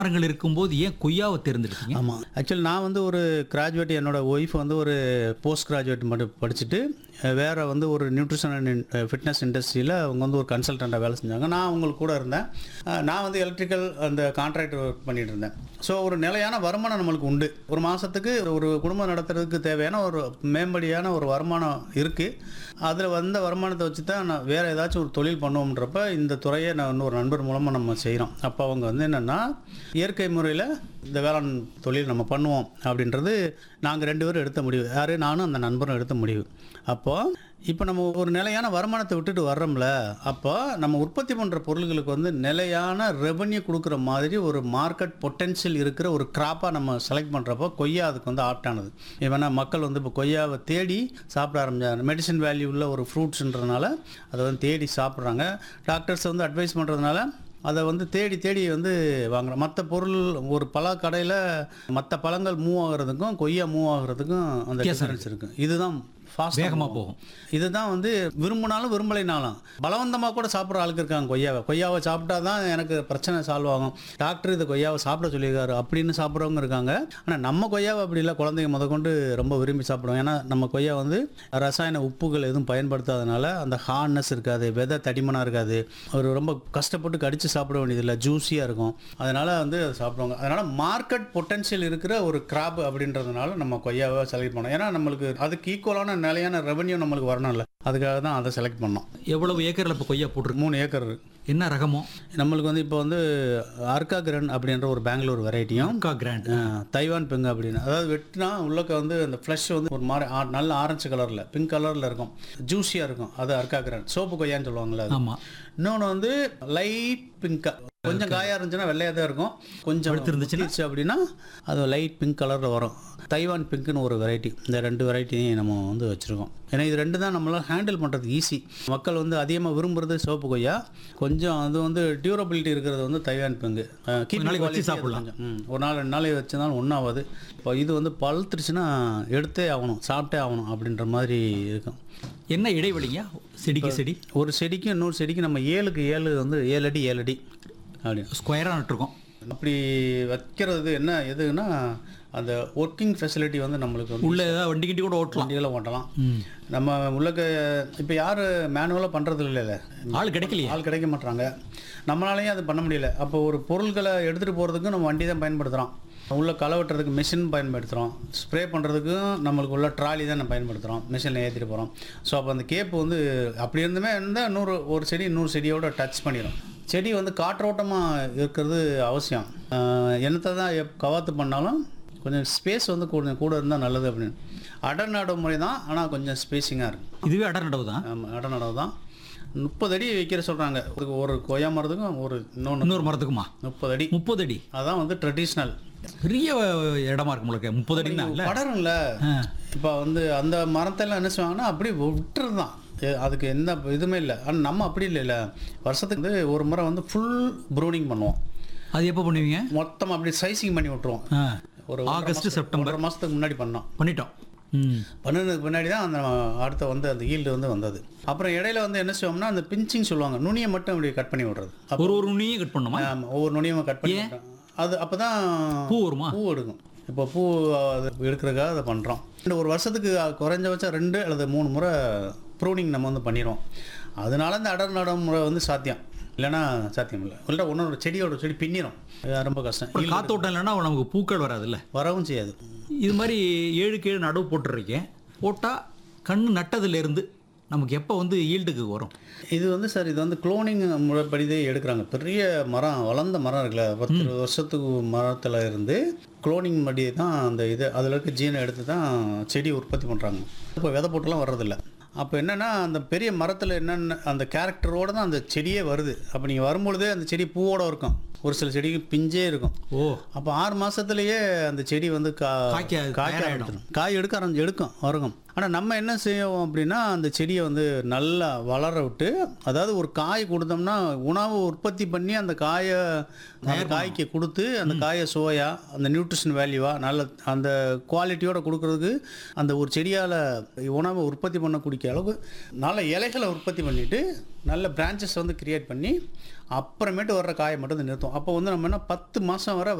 மரங்கள் இருக்கும்போது ஏன் கொய்யாவை தேர்ந்தெடுத்தீங்க ஆமாம் ஆக்சுவலி நான் வந்து ஒரு கிராஜுவேட் என்னோட ஒய்ஃப் வந்து ஒரு போஸ்ட் கிராஜுவேட் மட்டும் படிச்சுட்டு அஹ், வேற வந்து ஒரு நியூட்ரிஷன் அண்ட் ஃபிட்னஸ் இண்டஸ்ட்ரியில் அவங்க வந்து ஒரு கன்சல்டண்ட்டாக வேலை செஞ்சாங்க நான் அவங்களுக்கு கூட இருந்தேன் அஹ், நான் வந்து எலக்ட்ரிக்கல் அந்த கான்ட்ராக்டர் ஒர்க் பண்ணிட்டு இருந்தேன் ஸோ ஒரு நிலையான வருமானம் நம்மளுக்கு உண்டு ஒரு மாதத்துக்கு ஒரு குடும்பம் நடத்துறதுக்கு தேவையான ஒரு மேம்படியான ஒரு வருமானம் இருக்குது அதில் வந்த வருமானத்தை வச்சு தான் நான் வேறு ஏதாச்சும் ஒரு தொழில் பண்ணுவோம்ன்றப்ப இந்த துறையை நான் இன்னொரு நண்பர் மூலமாக நம்ம செய்கிறோம் அப்போ அவங்க வந்து என்னென்னா இயற்கை முறையில் இந்த வேளாண் தொழில் நம்ம பண்ணுவோம் அப்படின்றது நாங்கள் ரெண்டு பேரும் எடுத்த முடிவு யார் நானும் அந்த நண்பரும் எடுத்த முடிவு அப்போது இப்போ நம்ம ஒரு நிலையான வருமானத்தை விட்டுட்டு வர்றோம்ல அப்போ நம்ம உற்பத்தி பண்ணுற பொருள்களுக்கு வந்து நிலையான ரெவன்யூ கொடுக்குற மாதிரி ஒரு மார்க்கெட் பொட்டென்ஷியல் இருக்கிற ஒரு கிராப்பாக நம்ம செலக்ட் பண்ணுறப்போ கொய்யா அதுக்கு வந்து ஆப்டானது ஏன்னா மக்கள் வந்து இப்போ கொய்யாவை தேடி சாப்பிட ஆரம்பிச்சாங்க மெடிசன் வேல்யூ உள்ள ஒரு ஃப்ரூட்ஸ்ன்றதுனால அதை வந்து தேடி சாப்பிட்றாங்க டாக்டர்ஸ் வந்து அட்வைஸ் பண்ணுறதுனால அதை வந்து தேடி தேடி வந்து வாங்குறோம் மற்ற பொருள் ஒரு பல கடையில் மற்ற பழங்கள் மூவ் ஆகுறதுக்கும் கொய்யா மூவ் ஆகுறதுக்கும் அந்த டிஃபரன்ஸ் இருக்குது இதுதான் ஃபாஸ்ட் வேகமா போகும். இதுதான் வந்து விரும்பினாலும் விரும்பலைனாலும் பலவந்தமாக கூட சாப்பிட்ற ஆளுக்கு இருக்காங்க கொய்யாவை கொய்யாவை சாப்பிட்டா தான் எனக்கு பிரச்சனை சால்வ் ஆகும் டாக்டர் இது கொய்யாவை சாப்பிட சொல்லியிருக்காரு அப்படின்னு சாப்பிட்றவங்க இருக்காங்க ஆனால் நம்ம கொய்யாவை அப்படி இல்லை குழந்தைங்க முதற்கொண்டு ரொம்ப விரும்பி சாப்பிடுவோம் ஏன்னா நம்ம கொய்யா வந்து ரசாயன உப்புகள் எதுவும் பயன்படுத்தாதனால அந்த ஹார்ட்னஸ் இருக்காது விதை தடிமனாக இருக்காது ஒரு ரொம்ப கஷ்டப்பட்டு கடித்து சாப்பிட வேண்டியதில்லை ஜூஸியாக இருக்கும் அதனால் வந்து அதை சாப்பிடுவாங்க அதனால் மார்க்கெட் பொட்டன்ஷியல் இருக்கிற ஒரு கிராப் அப்படின்றதுனால நம்ம கொய்யாவை செலக்ட் பண்ணோம் ஏன்னா நம்மளுக்கு அதுக்கு ஈக்குவலான நிலையான ரெவன்யூ நம்மளுக்கு வரணும்ல அதுக்காக தான் அதை செலக்ட் பண்ணோம் எவ்வளவு ஏக்கர்ல இப்போ கொய்யா போட்டிருக்கு மூணு ஏக்கர் இருக்கு. என்ன ரகமோ நம்மளுக்கு வந்து இப்போ வந்து அர்கா கிரன் அப்படின்ற ஒரு பெங்களூர் வெரைட்டியும் அக்கா கிராண்ட் தைவான் பிங்க் அப்படின்னு அதாவது வெட்டினா உள்ளக்க வந்து அந்த ஃப்ளஷ் வந்து ஒரு மாதிரி ஆ- நல்ல ஆரஞ்சு கலரில் பிங்க் கலரில் இருக்கும் ஜூஸியாக இருக்கும் அது அர்கா கிரன் சோப்பு கொய்யான்னு சொல்லுவாங்கல்ல அது. ஆமா இன்னொன்று வந்து லைட் பிங்கா கொஞ்சம் காயாக இருந்துச்சுன்னா வெள்ளையாக தான் இருக்கும் கொஞ்சம் இருந்துச்சுன்னா? இருந்துச்சு அப்படின்னா அது லைட் பிங்க் கலரில் வரும் தைவான் பிங்க்னு ஒரு வெரைட்டி இந்த ரெண்டு வெரைட்டியும் நம்ம வந்து வச்சுருக்கோம் ஏன்னா இது ரெண்டு தான் நம்மளால் ஹேண்டில் பண்ணுறது ஈஸி மக்கள் வந்து அதிகமாக விரும்புறது சோப்பு கொய்யா கொஞ்சம் அது வந்து டியூரபிலிட்டி இருக்கிறது வந்து தைவான் பிங்கு அஹ், keeping நாளைக்கு வச்சு quality அது சாப்பிடலாம். கொஞ்சம், ம், ஒரு நாள் ரெண்டு நாள் வச்சதாலும் ஒன்றாவது இப்போ இது வந்து பழுத்துருச்சுன்னா எடுத்தே ஆகணும் சாப்பிட்டே ஆகணும் அப்படின்ற மாதிரி இருக்கும் என்ன இடைவெளிங்க செடிக்கு செடி ஒரு செடிக்கும் இன்னொரு செடிக்கும் நம்ம ஏழுக்கு ஏழு வந்து ஏழு அடி ஏழு அடி அப்படி ஸ்கொயரா நட்டுருக்கோம் அப்படி வைக்கிறது என்ன எதுன்னா அந்த ஒர்க்கிங் ஃபெசிலிட்டி வந்து நம்மளுக்கு வந்து உள்ள ஏதாவது வண்டி கிண்டி கூட ஓட்டலாம் வண்டிகளை ஓட்டலாம் ம். நம்ம உள்ளக்க இப்போ யார் மேனுவலாக பண்ணுறது இல்லைல்ல ஆள் கிடைக்கலையே ஆள் கிடைக்க மாட்டாங்க நம்மளாலையும் அது பண்ண முடியல அப்போ ஒரு பொருட்களை எடுத்துகிட்டு போகிறதுக்கு நம்ம வண்டி தான் பயன்படுத்துகிறோம் உள்ள களை வெட்டுறதுக்கு மிஷின் பயன்படுத்துகிறோம் ஸ்ப்ரே பண்ணுறதுக்கும் நம்மளுக்கு உள்ள ட்ராலி தான் நம்ம பயன்படுத்துகிறோம் மிஷினில் ஏற்றிட்டு போகிறோம் ஸோ அப்போ அந்த கேப் வந்து அப்படி இருந்துமே இருந்தால் இன்னொரு ஒரு செடி இன்னொரு செடியோட டச் பண்ணிடும் செடி வந்து காற்றோட்டமாக இருக்கிறது அவசியம் ஆஹ் என்னத்தை தான் எப் கவாத்து பண்ணாலும் கொஞ்சம் ஸ்பேஸ் வந்து கொஞ்சம் கூட இருந்தால் நல்லது அப்படின்னு அடர் நடு முறை தான் ஆனால் கொஞ்சம் ஸ்பேஸிங்காக இருக்கும் இதுவே அடர் நடவு தான் ஆமாம் அடர் நடவு தான் முப்பது அடி வைக்கிற சொல்கிறாங்க ஒரு ஒரு கொய்யா மரத்துக்கும் ஒரு இன்னொன்று இன்னொரு மரத்துக்குமா முப்பது அடி முப்பது அடி அதான் வந்து ட்ரெடிஷ்னல் பெரிய இடமா இருக்கு உங்களுக்கு முப்பது அடினா இல்ல படரும்ல ஆ. இப்போ வந்து அந்த மரத்தெல்லாம் என்ன செய்வாங்கன்னா அப்படியே விட்டுறது தான் அதுக்கு எந்த இதுவுமே இல்லை ஆனால் நம்ம அப்படி இல்லைல்ல வருஷத்துக்கு வந்து ஒரு முறை வந்து ஃபுல் ப்ரூனிங் பண்ணுவோம் அது எப்போ பண்ணுவீங்க மொத்தமாக அப்படி சைசிங் பண்ணி விட்டுருவோம் ஆ. ஒரு ஆகஸ்ட் செப்டம்பர் ஒரு மாதத்துக்கு முன்னாடி பண்ணோம் பண்ணிட்டோம் ம் பண்ணதுக்கு பின்னாடி தான் அந்த அடுத்த வந்து அந்த ஈல்டு வந்து வந்தது அப்புறம் இடையில வந்து என்ன செய்வோம்னா அந்த பிஞ்சிங் சொல்லுவாங்க நுனியை மட்டும் இப்படி கட் பண்ணி விடுறது அப்ப- ஒரு ஒரு நுனியும் கட் பண்ணுமா ஆமா, ஒவ்வொரு நுனியும் கட் பண்ணி விடுறோம். அது அப்போ தான் பூ வருமா பூ எடுக்கும் இப்போ பூ அது எடுக்கிறதுக்காக அதை பண்ணுறோம் இந்த ஒரு வருஷத்துக்கு குறைஞ்சபட்சம் ரெண்டு அல்லது மூணு முறை ப்ரூனிங் நம்ம வந்து பண்ணிடுவோம் அதனால இந்த அடர் நடம் முறை வந்து சாத்தியம் இல்லைன்னா சாத்தியம் இல்லை இல்லை ஒன்றோட செடியோட செடி பின்னிடும் இது ரொம்ப கஷ்டம் அப்புறம் காத்தோட்டம் இல்லைன்னா நமக்கு பூக்கள் வராதுல்ல வரவும் செய்யாது இது மாதிரி ஏழுக்கு ஏழு நடவு போட்டுருக்கேன் போட்டால் கண்ணு நட்டதுலேருந்து நமக்கு எப்போ வந்து ஈல்டுக்கு வரும் இது வந்து சார் இது வந்து குளோனிங் முறைப்படிதான் எடுக்கிறாங்க பெரிய மரம் வளர்ந்த மரம் இருக்குல்ல பத்து இருபது வருஷத்துக்கு மரத்தில் இருந்து குளோனிங் படி தான் அந்த இது அதில் இருக்க ஜீனை எடுத்து தான் செடி உற்பத்தி பண்ணுறாங்க இப்போ விதை போட்டுலாம் வர்றதில்ல அப்போ என்னென்னா அந்த பெரிய மரத்தில் என்னென்ன அந்த கேரக்டரோடு தான் அந்த செடியே வருது அப்போ நீங்கள் வரும்பொழுதே அந்த செடி பூவோட இருக்கும் ஒரு சில செடிக்கு பிஞ்சே இருக்கும் ஓ அப்போ ஆறு மாசத்துலயே அந்த செடி வந்து கா காய்க்க- காய்க்க தயாராயிடும். ஆரம்பிச்சிடும் காய் எடுக்க ஆரம்பிச்சு எடுக்கும் வருகும் ஆனால் நம்ம என்ன செய்வோம் அப்படின்னா அந்த செடியை வந்து நல்லா வளர விட்டு அதாவது ஒரு காய் கொடுத்தோம்னா உணவு உற்பத்தி பண்ணி அந்த காயை அந்த காய்க்கு கொடுத்து அந்த காயை சுவையா அந்த நியூட்ரிஷன் வேல்யூவா நல்ல அந்த குவாலிட்டியோட கொடுக்கறதுக்கு அந்த ஒரு செடியால் உணவை உற்பத்தி பண்ணக்கூடிய அளவுக்கு நல்ல இலைகளை உற்பத்தி பண்ணிட்டு நல்ல பிரான்ச்சஸ் வந்து கிரியேட் பண்ணி அப்புறமேட்டு வர்ற காயை மட்டும் தான் நிறுத்தும் அப்போ வந்து நம்ம என்ன பத்து மாதம் வரை